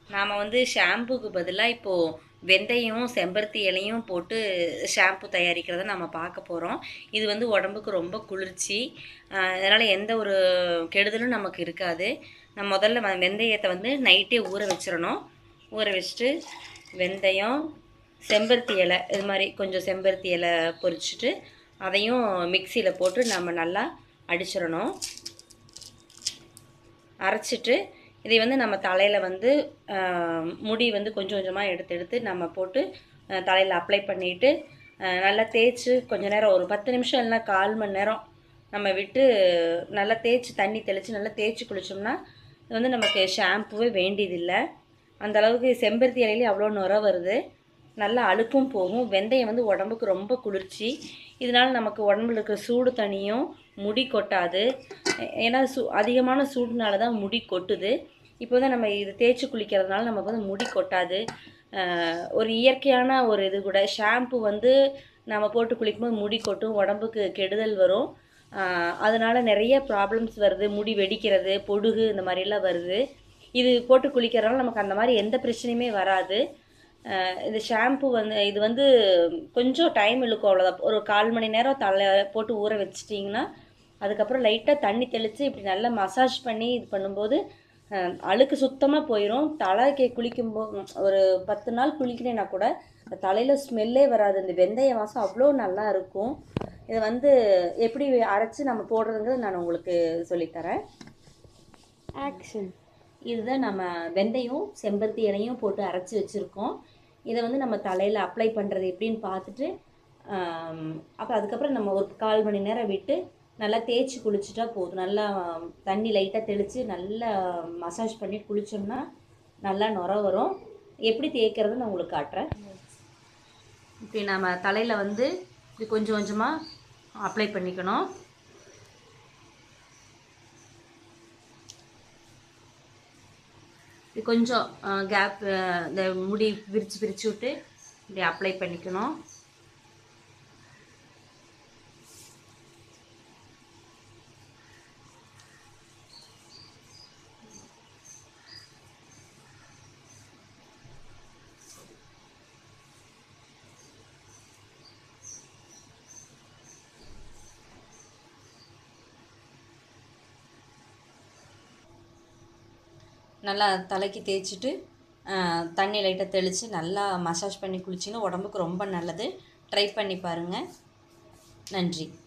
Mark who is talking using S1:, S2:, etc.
S1: நாம் வந்து ஷாம்புக்கு பதிலாக இப்போது வெந்தயம் செம்பருத்தி இலையும் போட்டு ஷாம்பு தயாரிக்கிறத நம்ம பார்க்க போகிறோம் இது வந்து உடம்புக்கு ரொம்ப குளிர்ச்சி அதனால் எந்த ஒரு கெடுதலும் நமக்கு இருக்காது நம்ம முதல்ல வ- வெந்தயத்தை வந்து நைட்டே ஊற வச்சிடணும் ஊற வச்சுட்டு வெந்தயம் செம்பருத்தி இலை இது மாதிரி கொஞ்சம் செம்பருத்தி இலை பொரிச்சிட்டு அதையும் மிக்சியில் போட்டு நம்ம நல்லா அடிச்சிடணும் அரைச்சிட்டு இதை வந்து நம்ம தலையில் வந்து ஆஹ், முடி வந்து கொஞ்சம் கொஞ்சமாக எடுத்து எடுத்து நம்ம போட்டு தலையில் அப்ளை பண்ணிவிட்டு நல்லா தேய்ச்சி கொஞ்ச நேரம் ஒரு பத்து நிமிஷம் இல்லைன்னா கால் மணி நேரம் நம்ம விட்டு நல்லா தேய்ச்சி தண்ணி தெளித்து நல்லா தேய்ச்சி குளித்தோம்னா இது வந்து நமக்கு ஷாம்புவே வேண்டியதில்லை அந்த அளவுக்கு செம்பருத்தி இலையில அவ்வளோ நுர வருது நல்லா அழுக்கும் போகும் வெந்தயம் வந்து உடம்புக்கு ரொம்ப குளிர்ச்சி இதனால நமக்கு உடம்புல இருக்க சூடு தனியும் முடி கொட்டாது ஏ- ஏன்னா சூ அதிகமான சூடுனால தான் முடி கொட்டுது இப்போ தான் நம்ம இது தேய்ச்சி குளிக்கிறதுனால நமக்கு வந்து முடி கொட்டாது ஆஹ் ஒரு இயற்கையான ஒரு இது கூட ஷாம்பு வந்து நம்ம போட்டு குளிக்கும்போது முடி கொட்டும் உடம்புக்கு கெடுதல் வரும் ஆஹ் அதனால நிறைய ப்ராப்ளம்ஸ் வருது முடி வெடிக்கிறது பொடுகு இந்த மாதிரிலாம் வருது இது போட்டு குளிக்கிறதுனால நமக்கு அந்த மாதிரி எந்த பிரச்சனையுமே வராது அஹ் இந்த ஷாம்பு வந்து இது வந்து கொஞ்சம் டைம் இழுக்கும் அவ்வளோதான் ஒரு கால் மணி நேரம் தலை போட்டு ஊற வச்சிட்டிங்கன்னா அதுக்கப்புறம் லைட்டாக தண்ணி தெளித்து இப்படி நல்லா மசாஜ் பண்ணி இது பண்ணும்போது அஹ், அழுக்கு சுத்தமாக போயிடும் தலைக்கு குளிக்கும்போது ஒரு பத்து நாள் குளிக்கிறேன்னா கூட அந்த தலையில் ஸ்மெல்லே வராது இந்த வெந்தய வாசம் அவ்வளோ நல்லா இருக்கும் இதை வந்து எப்படி அரைச்சி நம்ம போடுறதுங்கிறது நான் உங்களுக்கு சொல்லித்தரேன்
S2: ஆக்ஷன்
S1: இதுதான் நம்ம வெந்தயம் செம்பருத்தி இலையும் போட்டு அரைச்சி வச்சுருக்கோம் இதை வந்து நம்ம தலையில் அப்ளை பண்ணுறது எப்படின்னு பார்த்துட்டு அப்போ அதுக்கப்புறம் நம்ம ஒரு கால் மணி நேரம் விட்டு நல்லா தேய்ச்சி குளிச்சுட்டா போதும் நல்லா தண்ணி லைட்டாக தெளித்து நல்லா மசாஜ் பண்ணி குளிச்சோம்னா நல்லா நுர வரும் எப்படி தேய்க்கிறது நான் உங்களுக்கு காட்டுறேன் இப்படி நம்ம தலையில் வந்து இப்படி கொஞ்சம் கொஞ்சமாக அப்ளை பண்ணிக்கணும் இது கொஞ்சம் கேப் இந்த முடி விரித்து விரித்து விட்டு இப்படி அப்ளை பண்ணிக்கணும் நல்லா தலைக்கு தேய்ச்சிட்டு அஹ், தண்ணி லைட்டாக தெளித்து நல்லா மசாஜ் பண்ணி குளிச்சிங்கன்னா உடம்புக்கு ரொம்ப நல்லது ட்ரை பண்ணி பாருங்கள் நன்றி